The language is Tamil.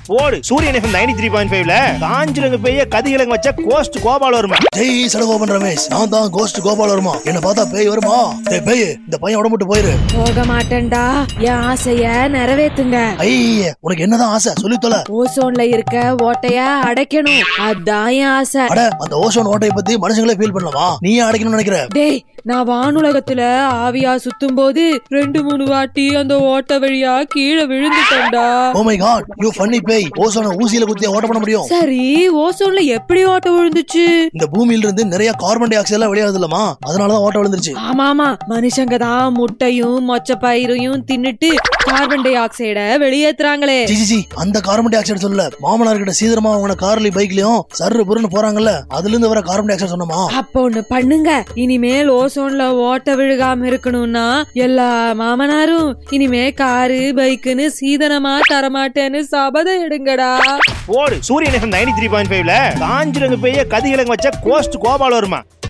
போடு சூரியன் எஃப்எம் நைன்டி த்ரீ பாயிண்ட் ஃபைவ்ல காஞ்சிரங்க பெய்ய கதிகிழங்கு வச்ச கோஸ்ட் கோபால் வருமா ஜெய் சடகோபன் ரமேஷ் நான் தான் கோஸ்ட் கோபால் வருமா என்ன பார்த்தா பேய் வருமா டேய் பேய் இந்த பையன் உடம்புட்டு போயிரு போக மாட்டேன்டா என் ஆசைய நிறைவேத்துங்க ஐய உனக்கு என்னதான் ஆசை சொல்லி தொலை ஓசோன்ல இருக்க ஓட்டைய அடைக்கணும் அதான் என் ஆசை அட அந்த ஓசோன் ஓட்டையை பத்தி மனுஷங்களே ஃபீல் பண்ணலாமா நீ ஏன் அடைக்கணும்னு நினைக்கிற டேய் நான் வானுலகத்துல ஆவியா சுத்தும் போது ரெண்டு மூணு வாட்டி அந்த ஓட்ட வழியா கீழே விழுந்துட்டேன்டா oh my God you funny பேய் ஓசோனை ஊசியில குத்தி ஓட்ட பண்ண முடியும் சரி ஓசோன்ல எப்படி ஓட்ட விழுந்துச்சு இந்த பூமியில இருந்து நிறைய கார்பன் டை ஆக்சைடு எல்லாம் வெளியாகுது இல்லமா அதனாலதான் ஓட்ட விழுந்துருச்சு ஆமா ஆமா மனுஷங்க தான் முட்டையும் மொச்ச பயிரையும் தின்னுட்டு கார்பன் டை ஆக்சைட வெளியேத்துறாங்களே சி சி, சி அந்த கார்பன் டை ஆக்சைடு சொல்லல மாமனார் கிட்ட சீதரமா அவங்க கார்லயும் பைக்லயும் சர்ரு புருன்னு போறாங்கல்ல அதுல இருந்து வர கார்பன் டை ஆக்சைடு சொன்னமா அப்ப ஒண்ணு பண்ணுங்க இனிமேல் ஓசோன்ல ஓட்ட விழுகாம இருக்கணும்னா எல்லா மாமனாரும் இனிமே காரு பைக்குன்னு சீதனமா தரமாட்டேன்னு சபதம் எடுங்கடா போடு சூரியன் எஃப்எம் நைன்டி த்ரீ பாயிண்ட் ஃபைவ்ல காஞ்சிரங்க பெய்ய கதிகிழங்கு வச்ச கோஸ்ட் கோபால் வருமா